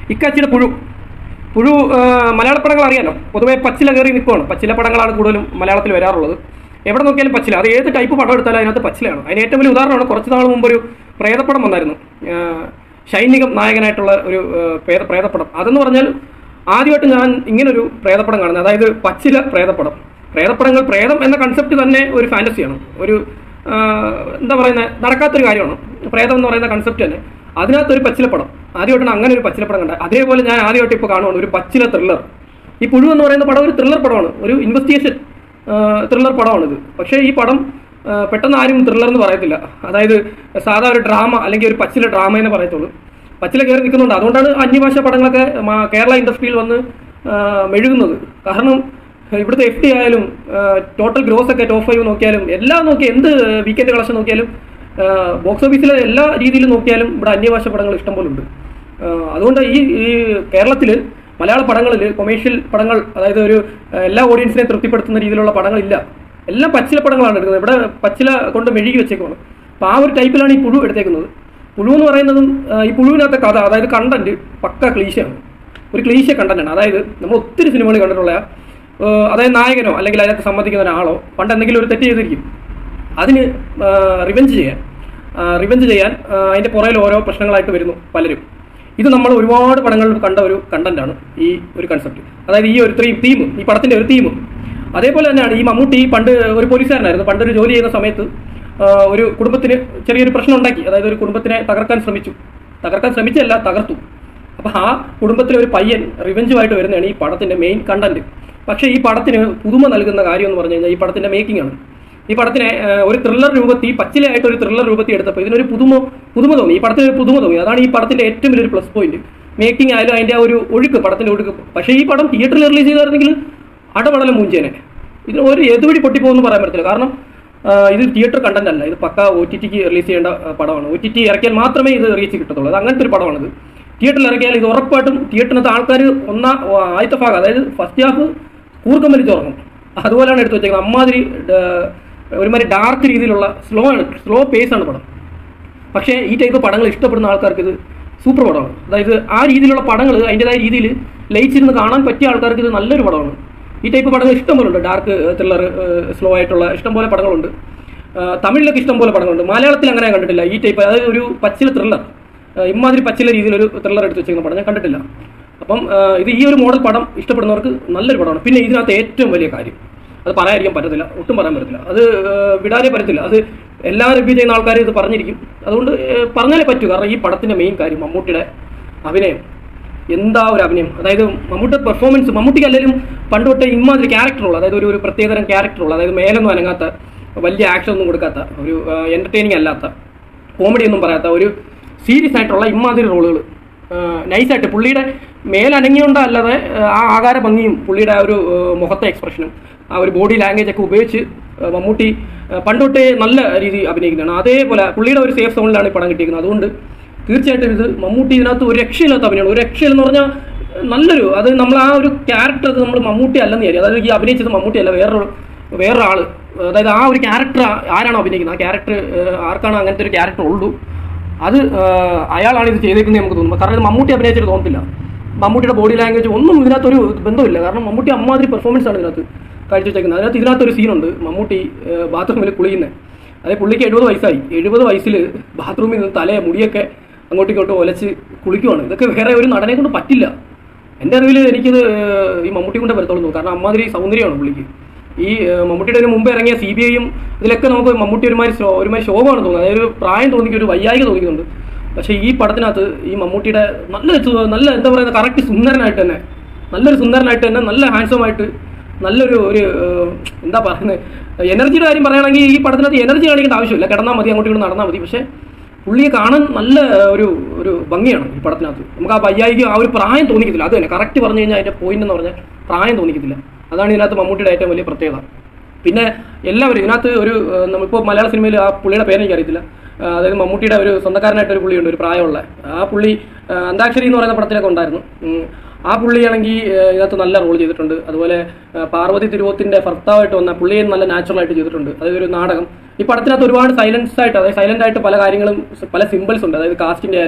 ഇക്കാച്ചിയുടെ പുഴു പുഴു ആ, മലയാള പടങ്ങൾ അറിയാലോ പൊതുവേ പച്ചില കയറി നിൽക്കുകയാണ് പച്ചില പടങ്ങളാണ് കൂടുതലും മലയാളത്തിൽ വരാറുള്ളത് എവിടെ നോക്കിയാലും പച്ചില അത് ഏത് ടൈപ്പ് പടം എടുത്താലും അതിനകത്ത് പച്ചിലയാണ് അതിന് ഏറ്റവും വലിയ ഉദാഹരണമാണ് കുറച്ച് നാൾ മുമ്പ് ഒരു പ്രേതപ്പടം വന്നായിരുന്നു ആ, ഷൈനികം നായകനായിട്ടുള്ള ഒരു ആ, പ്രേത- പ്രേതപ്പടം അതെന്ന് പറഞ്ഞാൽ ആദ്യമായിട്ട് ഞാൻ ഇങ്ങനൊരു പ്രേതപ്പടം കാണുന്നത് അതായത് പച്ചില പ്രേതപ്പടം പ്രേതപ്പടങ്ങൾ പ്രേതം എന്ന കൺസെപ്റ്റ് തന്നെ ഒരു ഫാൻറ്റസിയാണ് ഒരു ആ, എന്താ പറയുന്നത് നടക്കാത്തൊരു കാര്യമാണ് പ്രേതം എന്ന് പറയുന്ന കൺസെപ്റ്റ് തന്നെ അതിനകത്തൊരു പച്ചിലപ്പടം ആദ്യമായിട്ടാണ് അങ്ങനെ ഒരു പച്ചിലപ്പടം കണ്ടത് അതേപോലെ ഞാൻ ആദ്യമായിട്ട് ഇപ്പോൾ കാണുവാണ് ഒരു പച്ചില ത്രില്ലർ ഈ പുഴു എന്ന് പറയുന്ന പടം ഒരു ത്രില്ലർ പടമാണ് ഒരു ഇൻവെസ്റ്റിഗേഷൻ ത്രില്ലർ പടമാണിത് പക്ഷേ ഈ പടം ആ, പെട്ടെന്ന് ആരും ത്രില്ലർ എന്ന് പറയത്തില്ല അതായത് സാധാ ഒരു ഡ്രാമ അല്ലെങ്കിൽ ഒരു പച്ചില ഡ്രാമ എന്ന് പറയത്തുള്ളൂ പച്ചില കയറി നിൽക്കുന്നുണ്ട് അതുകൊണ്ടാണ് അന്യഭാഷ പടങ്ങളൊക്കെ മ- കേരള ഇൻഡസ്ട്രിയിൽ വന്ന് ആ, മെഴുകുന്നത് കാരണം ഇവിടുത്തെ എഫ് ടി ആയാലും ടോട്ടൽ ഗ്രോസ് ഒക്കെ ടോപ്പ് ഫൈവ് നോക്കിയാലും എല്ലാം നോക്കി എന്ത് വീക്കെൻഡ് കളക്ഷൻ നോക്കിയാലും ബോക്സ് ഓഫീസിലെ എല്ലാ രീതിയിലും നോക്കിയാലും ഇവിടെ അന്യഭാഷ പടങ്ങൾ ഇഷ്ടംപോലെ ഉണ്ട് ആ, അതുകൊണ്ട് ഈ ഈ കേരളത്തിൽ മലയാള പടങ്ങളിൽ കൊമേഴ്ഷ്യൽ പടങ്ങൾ അതായത് ഒരു ആ, എല്ലാ ഓഡിയൻസിനെ തൃപ്തിപ്പെടുത്തുന്ന രീതിയിലുള്ള പടങ്ങളില്ല എല്ലാം പച്ചില പടങ്ങളാണ് എടുക്കുന്നത് ഇവിടെ പച്ചില കൊണ്ട് മെഴുകി വെച്ചേക്കുവാണ് അപ്പോൾ ആ ഒരു ടൈപ്പിലാണ് ഈ പുഴു എടുത്തേക്കുന്നത് പുഴു എന്ന് പറയുന്നതും ആ, ഈ പുഴുവിനകത്തെ കഥ അതായത് കണ്ടന്റ് പക്ക ക്ലീശയാണ് ഒരു ക്ലീശ കണ്ടന്റാണ് അതായത് നമ്മൾ ഒത്തിരി സിനിമകൾ കണ്ടിട്ടുള്ള ആ, അതായത് നായകനോ അല്ലെങ്കിൽ അതിനകത്ത് സമ്മതിക്കുന്ന ഒരാളോ പണ്ട് എന്തെങ്കിലും ഒരു തെറ്റ് ചെയ്തിരിക്കും അതിന് റിവെഞ്ച് ചെയ്യാൻ റിവെഞ്ച് ചെയ്യാൻ ആ, അതിന്റെ പുറകിൽ ഓരോ പ്രശ്നങ്ങളായിട്ട് വരുന്നു പലരും ഇത് നമ്മൾ ഒരുപാട് പടങ്ങളിൽ കണ്ട ഒരു കണ്ടന്റാണ് ഈ ഒരു കൺസെപ്റ്റ് അതായത് ഈ ഒരു ത്രീ തീം ഈ പടത്തിന്റെ ഒരു തീം അതേപോലെ തന്നെയാണ് ഈ മമ്മൂട്ടി പണ്ട് ഒരു പോലീസുകാരനായിരുന്നു പണ്ട് ഒരു ജോലി ചെയ്യുന്ന സമയത്ത് ആ, ഒരു കുടുംബത്തിന് ചെറിയൊരു പ്രശ്നം ഉണ്ടാക്കി അതായത് ഒരു കുടുംബത്തിനെ തകർക്കാൻ ശ്രമിച്ചു തകർക്കാൻ ശ്രമിച്ചല്ല തകർത്തു അപ്പൊ ആ കുടുംബത്തിലെ ഒരു പയ്യൻ റിവെഞ്ചുമായിട്ട് വരുന്നതാണ് ഈ പടത്തിന്റെ മെയിൻ കണ്ടന്റ് പക്ഷേ ഈ പടത്തിന് പുതുമ നൽകുന്ന കാര്യം എന്ന് പറഞ്ഞു കഴിഞ്ഞാൽ ഈ പടത്തിന്റെ മേക്കിംഗ് ആണ് ഈ പടത്തിനെ ആ, ഒരു ത്രില്ലർ രൂപത്തിൽ പച്ചിലയായിട്ട് ഒരു ത്രില്ലർ രൂപത്തിൽ എടുത്തപ്പോൾ ഇതിനൊരു പുതുമ പുതുമ തോന്നി ഈ പടത്തിന് ഒരു പുതുമ തോന്നി അതാണ് ഈ പടത്തിന്റെ ഏറ്റവും വലിയൊരു പ്ലസ് പോയിന്റ് മേക്കിംഗ് ആയാലും അതിന്റെ ആ ഒരു ഒഴുക്ക് പടത്തിന്റെ ഒഴുക്ക് പക്ഷേ ഈ പടം തിയേറ്ററിൽ റിലീസ് ചെയ്തായിരുന്നെങ്കിൽ അടപടലം മൂഞ്ചേനെ ഇതിന് ഒരു എതുവഴി പൊട്ടിപ്പോകുമെന്ന് പറയാൻ പറ്റില്ല കാരണം ആ, ഇത് തിയേറ്റർ കണ്ടന്റ് അല്ല ഇത് പക്ക ഒ ടി ടിക്ക് റിലീസ് ചെയ്യേണ്ട ആ, പടമാണ് ഒ ടി ടി ഇറക്കിയാൽ മാത്രമേ ഇത് റീച്ച് കിട്ടത്തുള്ളൂ അത് അങ്ങനത്തെ ഒരു പടമാണിത് തിയേറ്ററിൽ ഇറക്കിയാൽ ഇത് ഉറപ്പായിട്ടും തിയേറ്ററിനകത്ത് ആൾക്കാർ ഒന്നാ ആദ്യത്തെ ഭാഗം അതായത് ഫസ്റ്റ് ഹാഫ് കൂർക്കം വലിച്ചുറങ്ങും അതുപോലെയാണ് എടുത്തു വെച്ചേക്കുന്നത് അമ്മാതിരി ആ, ഒരുമാതിരി ഡാർക്ക് രീതിയിലുള്ള സ്ലോ ആണ് സ്ലോ പേസ് ആണ് പടം പക്ഷേ ഈ ടൈപ്പ് പടങ്ങൾ ഇഷ്ടപ്പെടുന്ന ആൾക്കാർക്ക് ഇത് സൂപ്പർ പടമാണ് അതായത് ആ രീതിയിലുള്ള പടങ്ങൾ അതിൻ്റെതായ രീതിയിൽ ലയിച്ചിരുന്ന് കാണാൻ പറ്റിയ ആൾക്കാർക്ക് ഇത് നല്ലൊരു പടമാണ് ഈ ടൈപ്പ് പടങ്ങൾ ഇഷ്ടംപോലെ ഉണ്ട് ഡാർക്ക് ത്രില്ലർ സ്ലോ ആയിട്ടുള്ള ഇഷ്ടംപോലെ പടങ്ങളുണ്ട് ആ, തമിഴിലൊക്കെ ഇഷ്ടംപോലെ പടങ്ങളുണ്ട് മലയാളത്തിൽ അങ്ങനെ ഞാൻ കണ്ടിട്ടില്ല ഈ ടൈപ്പ് അതായത് ഒരു പച്ചില ത്രില്ലർ ഇമാതിരി പച്ചില രീതിയിലൊരു ത്രില്ലർ എടുത്ത് വെച്ചിരിക്കുന്ന പടം ഞാൻ കണ്ടിട്ടില്ല അപ്പം ആ, ഇത് ഈ ഒരു മോഡൽ പടം ഇഷ്ടപ്പെടുന്നവർക്ക് നല്ലൊരു പടമാണ് പിന്നെ ഇതിനകത്ത് ഏറ്റവും വലിയ കാര്യം അത് പറയാതിരിക്കാൻ പറ്റത്തില്ല ഒട്ടും പറയാൻ പറ്റത്തില്ല അത് ഏഹ്, വിടാനേ പറ്റത്തില്ല അത് എല്ലാ റിവ്യൂ ചെയ്യുന്ന ആൾക്കാരും ഇത് പറഞ്ഞിരിക്കും അതുകൊണ്ട് ഏഹ്, പറഞ്ഞാലേ പറ്റൂ കാരണം ഈ പടത്തിന്റെ മെയിൻ കാര്യം മമ്മൂട്ടിയുടെ അഭിനയം എന്താ ഒരു അഭിനയം അതായത് മമ്മൂട്ടിയുടെ പെർഫോമൻസ് മമ്മൂട്ടിക്ക് അല്ലെങ്കിലും പണ്ട് തൊട്ടേ ഇമ്മാതിരി ക്യാരക്ടറുള്ള അതായത് ഒരു ഒരു പ്രത്യേകതരം ക്യാരക്ടറുള്ള അതായത് മേലൊന്നും അനങ്ങാത്ത വലിയ ആക്ഷൻ ഒന്നും കൊടുക്കാത്ത ഒരു എന്റർടൈനിങ് അല്ലാത്ത കോമഡി ഒന്നും പറയാത്ത ഒരു സീരിയസ് ആയിട്ടുള്ള ഇമ്മാതിരി റോളുകൾ നൈസായിട്ട് പുള്ളിയുടെ മേലനങ്ങിയോണ്ട അല്ലാതെ ആ, ആ ആകാര ഭംഗിയും പുള്ളിയുടെ ആ ഒരു ആ, മുഖത്തെ എക്സ്പ്രഷനും ആ ഒരു ബോഡി ലാംഗ്വേജ് ഒക്കെ ഉപയോഗിച്ച് ആ, മമ്മൂട്ടി ആ, പണ്ട് തൊട്ടേ നല്ല രീതി അഭിനയിക്കുന്നതാണ് അതേപോലെ പുള്ളിയുടെ ഒരു സേഫ് സോണിലാണ് ഈ പടം കിട്ടിയിരിക്കുന്നത് അതുകൊണ്ട് തീർച്ചയായിട്ടും ഇത് മമ്മൂട്ടി ഇതിനകത്ത് ഒരു രക്ഷയില്ലാത്ത അഭിനയമാണ് ഒരു രക്ഷയില്ലെന്ന് പറഞ്ഞാൽ നല്ലൊരു അത് നമ്മൾ ആ ഒരു ക്യാരക്ടർ നമ്മൾ മമ്മൂട്ടി അല്ലെന്ന് വിചാരിക്കും അതായത് ഈ അഭിനയിച്ചത് മമ്മൂട്ടി അല്ല വേറൊരു വേറൊരാൾ അതായത് ആ ഒരു ക്യാരക്ടർ ആരാണോ അഭിനയിക്കുന്നത് ആ ക്യാരക്ടർ ആർക്കാണോ അങ്ങനത്തെ ഒരു ക്യാരക്ടർ ഉള്ളൂ അത് ആ, അയാളാണ് ഇത് ചെയ്തേക്കുന്നത് നമുക്ക് തോന്നുന്നു കാരണം ഇത് മമ്മൂട്ടി അഭിനയിച്ചിട്ട് തോന്നത്തില്ല മമ്മൂട്ടിയുടെ ബോഡി ലാംഗ്വേജ് ഒന്നും ഇതിനകത്തൊരു ബന്ധമില്ല കാരണം മമ്മൂട്ടി അമ്മാതിരി പെർഫോമൻസ് ആണ് ഇതിനകത്ത് കാഴ്ചവെച്ചേക്കുന്നത് അതിനകത്ത് ഇതിനകത്തൊരു സീനുണ്ട് മമ്മൂട്ടി ബാത്റൂമിൽ കുളിക്കുന്നത് അതായത് പുള്ളിക്ക് എഴുപത് വയസ്സായി എഴുപത് വയസ്സിൽ ബാത്റൂമിൽ നിന്ന് തലയെ മുടിയൊക്കെ അങ്ങോട്ടും ഇങ്ങോട്ടും ഒലച്ച് കുളിക്കുവാണ് ഇതൊക്കെ വേറെ ഒരു നടനെ കൊണ്ട് പറ്റില്ല എൻ്റെ അറിവിൽ എനിക്കിത് ഏഹ്, ഈ മമ്മൂട്ടി കൊണ്ടേ വരത്തുള്ളൂ കാരണം അമ്മാതിരി സൗന്ദര്യമാണ് പുള്ളിക്ക് ഈ ഏഹ്, മമ്മൂട്ടിയുടെ ഇതിന് മുമ്പ് ഇറങ്ങിയ സി ബി ഐയും ഇതിലൊക്കെ നമുക്ക് മമ്മൂട്ടി ഒരുമാതിരി ശോ- ഒരുമാതിരി ശോഭമാണ് തോന്നുന്നത് അതായത് ഒരു പ്രായം തോന്നിക്കുക ഒരു വയ്യായിക തോന്നിക്കുന്നുണ്ട് പക്ഷേ ഈ പടത്തിനകത്ത് ഈ മമ്മൂട്ടിയുടെ നല്ല സു- നല്ല എന്താ പറയുക കറക്റ്റ് സുന്ദരനായിട്ട് തന്നെ നല്ലൊരു സുന്ദരനായിട്ട് തന്നെ നല്ല ഹാൻഡ്സം ആയിട്ട് നല്ലൊരു ഒരു ഏഹ്, എന്താ പറയുന്നത് എനർജിയുടെ കാര്യം പറയുകയാണെങ്കിൽ ഈ പടത്തിനകത്ത് എനർജി കാണിക്കേണ്ട ആവശ്യമില്ല കിടന്നാൽ മതി അങ്ങോട്ടും ഇങ്ങോട്ട് നടന്നാൽ മതി പക്ഷേ പുള്ളിയെ കാണാൻ നല്ല ഒരു ഒരു ഭംഗിയാണ് ഈ പടത്തിനകത്ത് നമുക്ക് ആ വയ്യായിക്ക് ആ ഒരു പ്രായം തോന്നിക്കത്തില്ല അത് തന്നെ കറക്റ്റ് പറഞ്ഞു കഴിഞ്ഞാൽ അതിന്റെ പോയിന്റ് എന്ന് പറഞ്ഞാൽ പ്രായം തോന്നിക്കത്തില്ല അതാണ് ഇതിനകത്ത് മമ്മൂട്ടിയുടെ ഏറ്റവും വലിയ പ്രത്യേകത പിന്നെ എല്ലാവരും ഇതിനകത്ത് ഒരു ഏഹ്, നമ്മളിപ്പോൾ മലയാള സിനിമയിൽ ആ പുള്ളിയുടെ പേര് എനിക്കറിയത്തില്ല ആ, അതായത് മമ്മൂട്ടിയുടെ ഒരു സ്വന്തക്കാരനായിട്ട് ഒരു പുള്ളിയുണ്ട് ഒരു പ്രായമുള്ള ആ പുള്ളി ആ, അന്താക്ഷരി എന്ന് പറയുന്ന പടത്തിലൊക്കെ ഉണ്ടായിരുന്നു ഉം. ആ പുള്ളിയാണെങ്കിൽ ഏഹ്, ഇതിനകത്ത് നല്ല റോൾ ചെയ്തിട്ടുണ്ട് അതുപോലെ ആ, പാർവതി തിരുവോത്തിന്റെ ഭർത്താവായിട്ട് വന്ന പുള്ളിയെ നല്ല നാച്ചുറൽ ആയിട്ട് ചെയ്തിട്ടുണ്ട് അതായത് ഒരു നാടകം ഈ പടത്തിനകത്ത് ഒരുപാട് സൈലൻസ് ആയിട്ട് അതായത് സൈലന്റ് ആയിട്ട് പല കാര്യങ്ങളും സ് പല സിമ്പിൾസ് ഉണ്ട് അതായത് കാസ്റ്റിന്റെ ആയാലും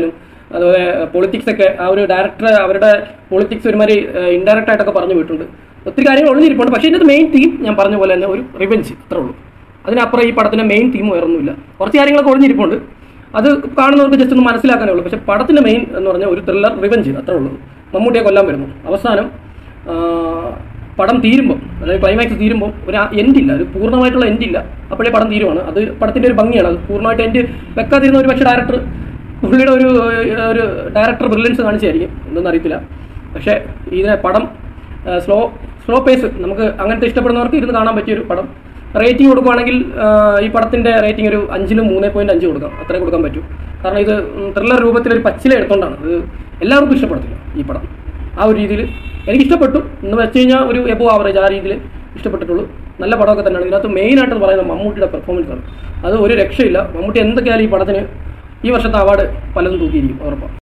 അതുപോലെ പൊളിറ്റിക്സ് ഒക്കെ ആ ഒരു ഡയറക്ടർ അവരുടെ പൊളിറ്റിക്സ് ഒരുമാതിരി ഇൻഡയറക്റ്റ് ആയിട്ടൊക്കെ പറഞ്ഞു വിട്ടിട്ടുണ്ട് ഒത്തിരി കാര്യങ്ങൾ ഒളിഞ്ഞിരിപ്പുണ്ട് പക്ഷേ ഇതിനകത്ത് മെയിൻ തീം ഞാൻ പറഞ്ഞ പോലെ തന്നെ ഒരു റിവെഞ്ച് അത്രേ ഉള്ളൂ അതിനപ്പുറം ഈ പടത്തിന്റെ മെയിൻ തീം വേറൊന്നുമില്ല കുറച്ച് കാര്യങ്ങളൊക്കെ ഒളിഞ്ഞിരിപ്പുണ്ട് അത് കാണുന്നവർക്ക് ജസ്റ്റ് ഒന്ന് മനസ്സിലാക്കാനേ ഉള്ളൂ പക്ഷേ പടത്തിന്റെ മെയിൻ എന്ന് പറഞ്ഞാൽ ഒരു ത്രില്ലർ റിവെഞ്ച് അത്രേ ഉള്ളൂ മമ്മൂട്ടിയെ കൊല്ലാൻ വരുന്നു അവസാനം ആ, പടം തീരുമ്പോൾ അതായത് ക്ലൈമാക്സ് തീരുമ്പോൾ ഒരു എൻഡ് ഇല്ല ഒരു പൂർണ്ണമായിട്ടുള്ള എൻഡ് ഇല്ല അപ്പോഴേ പടം തീരുവാണ് അത് പടത്തിന്റെ ഒരു ഭംഗിയാണ് അത് പൂർണ്ണമായിട്ട് എൻഡ് വെക്കാതിരുന്ന ഒരു പക്ഷേ ഡയറക്ടർ പുള്ളിയുടെ ഒരു ഒരു ഡയറക്ടർ ബ്രില്യൻസ് കാണിച്ചായിരിക്കും എന്തെന്ന് അറിയത്തില്ല പക്ഷേ ഇതിനെ പടം സ്ലോ സ്ലോ പേസ് നമുക്ക് അങ്ങനത്തെ ഇഷ്ടപ്പെടുന്നവർക്ക് ഇരുന്ന് കാണാൻ പറ്റിയൊരു പടം റേറ്റിംഗ് കൊടുക്കുവാണെങ്കിൽ ആ, ഈ പടത്തിന്റെ റേറ്റിംഗ് ഒരു അഞ്ചിന് മൂന്ന് പോയിന്റ് അഞ്ച് കൊടുക്കാം അത്രേ കൊടുക്കാൻ പറ്റൂ കാരണം ഇത് ത്രില്ലർ രൂപത്തിൽ ഒരു പച്ചില എടുത്തോണ്ടാണ് ഇത് എല്ലാവർക്കും ഇഷ്ടപ്പെടത്തില്ല ഈ പടം ആ ഒരു രീതിയിൽ എനിക്ക് ഇഷ്ടപ്പെട്ടു എന്ന് വെച്ച് കഴിഞ്ഞാൽ ഒരു എബോ ആവറേജ് ആ രീതിയിൽ ഇഷ്ടപ്പെട്ടിട്ടുള്ളൂ നല്ല പടമൊക്കെ തന്നെയാണ് ഇതിനകത്ത് മെയിനായിട്ട് പറയുന്നത് മമ്മൂട്ടിയുടെ പെർഫോമൻസ് ആണ് അത് ഒരു രക്ഷയില്ല മമ്മൂട്ടി എന്തൊക്കെയായാലും ഈ പടത്തിന് ഈ വർഷത്തെ അവാർഡ് പലതും തൂക്കിയിരിക്കും ഉറപ്പാണ്